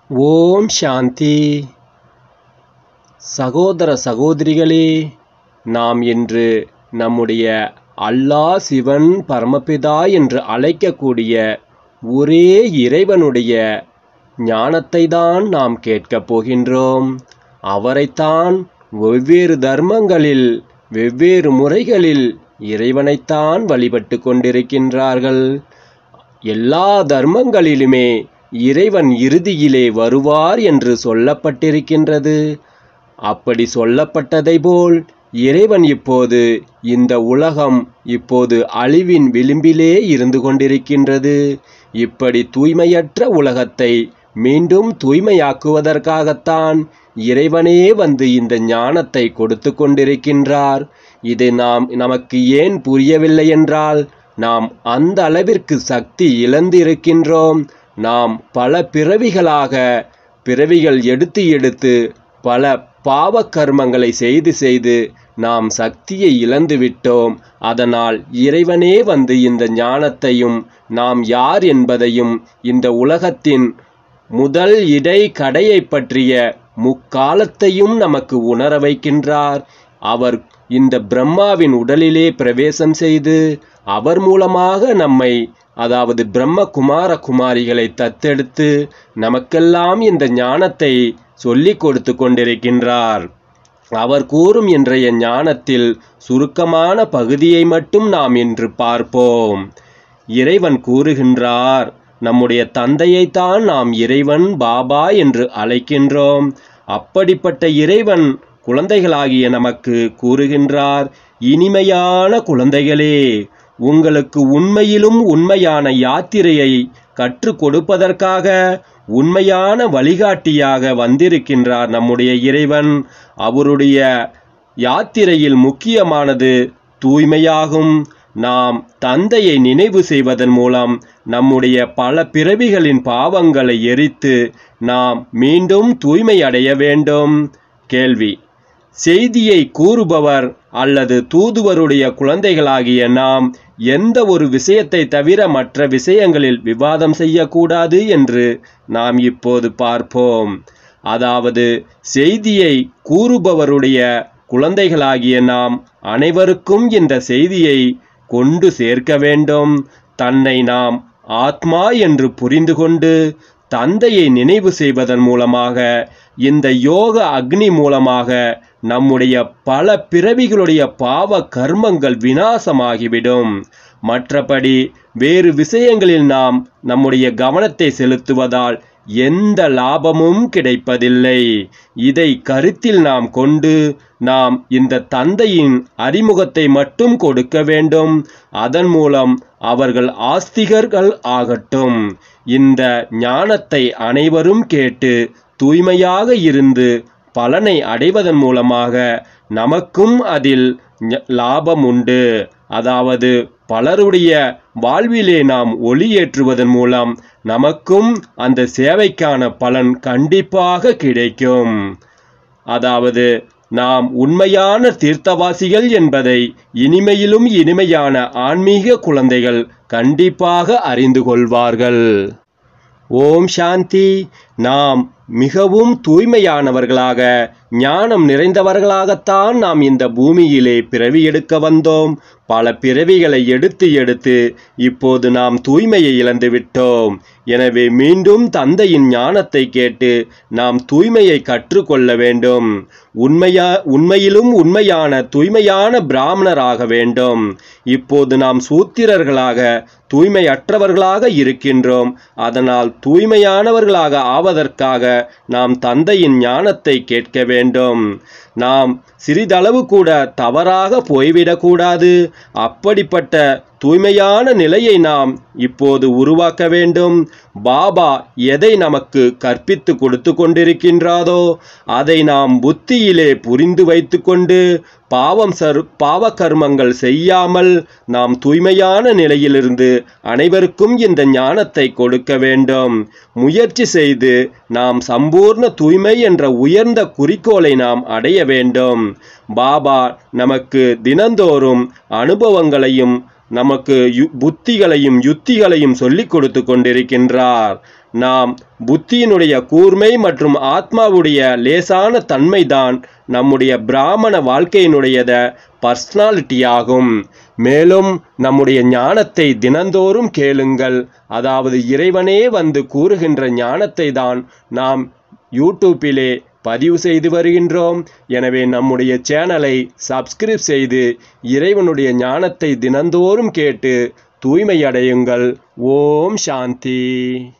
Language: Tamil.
ஓம் சாந்தி சகோதர சகோதரிகளே நாம் இன்று நம்முடைய அல்லாஹ் சிவன் பரமபிதா என்று அழைக்கக்கூடிய ஒரே இறைவனுடைய ஞானத்தை தான் நாம் கேட்கப் போகின்றோம் அவரைத்தான் வெவ்வேறு தர்மங்களில் வெவ்வேறு முறைகளில் இறைவனைத்தான் வழிபட்டு கொண்டிருக்கின்றார்கள் எல்லா தர்மங்களிலுமே இறைவன் இறுதியிலே வருவார் என்று சொல்லப்பட்டிருக்கின்றது அப்படி சொல்லப்பட்டதை போல் இறைவன் இப்போது இந்த உலகம் இப்போது அழிவின் விளிம்பிலே இருந்து கொண்டிருக்கின்றது இப்படி தூய்மையற்ற உலகத்தை மீண்டும் தூய்மையாக்குவதற்காகத்தான் இறைவனே வந்து இந்த ஞானத்தை கொடுத்து கொண்டிருக்கின்றார் இது நாம் நமக்கு ஏன் புரியவில்லை என்றால் நாம் அந்த அளவிற்கு சக்தி இழந்திருக்கின்றோம் நாம் பல பிறவிகளாக பிறவிகள் எடுத்து எடுத்து பல பாவ கர்மங்களை செய்து செய்து நாம் சக்தியை இழந்து விட்டோம் அதனால் இறைவனே வந்து இந்த ஞானத்தையும் நாம் யார் என்பதையும் இந்த உலகத்தின் முதல் இடை கடையை பற்றிய முக்காலத்தையும் நமக்கு உணர வைக்கின்றார் அவர் இந்த பிரம்மாவின் உடலிலே பிரவேசம் செய்து அவர் மூலமாக நம்மை அதாவது பிரம்ம குமார குமாரிகளை தத்தெடுத்து நமக்கெல்லாம் இந்த ஞானத்தை சொல்லிக் கொடுத்து கொண்டிருக்கின்றார் அவர் கூறும் இன்றைய ஞானத்தில் சுருக்கமான பகுதியை மட்டும் நாம் இன்று பார்ப்போம் இறைவன் கூறுகின்றார் நம்முடைய தந்தையைத்தான் நாம் இறைவன் பாபா என்று அழைக்கின்றோம் அப்படிப்பட்ட இறைவன் குழந்தைகளாகிய நமக்கு கூறுகின்றார் இனிமையான குழந்தைகளே உங்களுக்கு உண்மையிலும் உண்மையான யாத்திரையை கற்றுக் கொடுப்பதற்காக உண்மையான வழிகாட்டியாக வந்திருக்கின்றார் நம்முடைய இறைவன் அவருடைய யாத்திரையில் முக்கியமானது தூய்மையாகும் நாம் தந்தையை நினைவு செய்வதன் மூலம் நம்முடைய பல பிறவிகளின் பாவங்களை எரித்து நாம் மீண்டும் தூய்மை அடைய வேண்டும் கேள்வி செய்தியை கூறுபவர் அல்லது தூதுவருடைய குழந்தைகளாகிய நாம் எந்த ஒரு விஷயத்தை தவிர மற்ற விஷயங்களில் விவாதம் செய்யக்கூடாது என்று நாம் இப்போது பார்ப்போம் அதாவது செய்தியை கூறுபவருடைய குழந்தைகளாகிய நாம் அனைவருக்கும் இந்த செய்தியை கொண்டு சேர்க்க வேண்டும் தன்னை நாம் ஆத்மா என்று புரிந்து கொண்டு தந்தையை நினைவு செய்வதன் மூலமாக இந்த யோக அக்னி மூலமாக நம்முடைய பல பிறவிகளுடைய பாவ கர்மங்கள் வினாசமாகிவிடும் மற்றபடி வேறு விஷயங்களில் நாம் நம்முடைய கவனத்தை செலுத்துவதால் எந்த லாபமும் கிடைப்பதில்லை இதை கருத்தில் நாம் கொண்டு நாம் இந்த தந்தையின் அறிமுகத்தை மட்டும் கொடுக்க வேண்டும் அதன் மூலம் அவர்கள் ஆஸ்திகர்கள் ஆகட்டும் இந்த ஞானத்தை அனைவரும் கேட்டு தூய்மையாக இருந்து பலனை அடைவதன் மூலமாக நமக்கும் அதில் லாபம் உண்டு அதாவது பலருடைய வாழ்விலே நாம் ஒளியேற்றுவதன் மூலம் நமக்கும் அந்த சேவைக்கான பலன் கண்டிப்பாக கிடைக்கும் அதாவது நாம் உண்மையான தீர்த்தவாசிகள் என்பதை இனிமையிலும் இனிமையான ஆன்மீக குழந்தைகள் கண்டிப்பாக அறிந்து கொள்வார்கள் ஓம் சாந்தி நாம் மிகவும் தூய்மையானவர்களாக ஞானம் நிறைந்தவர்களாகத்தான் நாம் இந்த பூமியிலே பிறவி எடுக்க வந்தோம் பல பிறவிகளை எடுத்து எடுத்து இப்போது நாம் தூய்மையை இழந்து விட்டோம் எனவே மீண்டும் தந்தையின் ஞானத்தை கேட்டு நாம் தூய்மையை கற்றுக்கொள்ள வேண்டும் உண்மையா உண்மையிலும் உண்மையான தூய்மையான பிராமணராக வேண்டும் இப்போது நாம் சூத்திரர்களாக தூய்மையற்றவர்களாக இருக்கின்றோம் அதனால் தூய்மையானவர்களாக ஆவதற்காக நாம் தந்தையின் ஞானத்தை கேட்க வேண்டும் நாம் சிறிதளவு கூட தவறாக போய்விடக்கூடாது அப்படிப்பட்ட தூய்மையான நிலையை நாம் இப்போது உருவாக்க வேண்டும் பாபா எதை நமக்கு கற்பித்து கொடுத்து கொண்டிருக்கின்றாதோ அதை நாம் புத்தியிலே புரிந்து வைத்துக்கொண்டு பாவம் சர் பாவ கர்மங்கள் செய்யாமல் நாம் தூய்மையான நிலையிலிருந்து அனைவருக்கும் இந்த ஞானத்தை கொடுக்க வேண்டும் முயற்சி செய்து நாம் சம்பூர்ண தூய்மை என்ற உயர்ந்த குறிக்கோளை நாம் அடைய வேண்டும் பாபா நமக்கு தினந்தோறும் அனுபவங்களையும் நமக்கு யு புத்திகளையும் யுத்திகளையும் சொல்லிக் கொடுத்து கொண்டிருக்கின்றார் நாம் புத்தியினுடைய கூர்மை மற்றும் ஆத்மாவுடைய லேசான தன்மைதான் நம்முடைய பிராமண வாழ்க்கையினுடையத பர்சனாலிட்டியாகும் மேலும் நம்முடைய ஞானத்தை தினந்தோறும் கேளுங்கள் அதாவது இறைவனே வந்து கூறுகின்ற ஞானத்தை தான் நாம் யூடியூப்பிலே பதிவு செய்து வருகின்றோம் எனவே நம்முடைய சேனலை சப்ஸ்கிரைப் செய்து இறைவனுடைய ஞானத்தை தினந்தோறும் கேட்டு தூய்மையடையுங்கள் ஓம் சாந்தி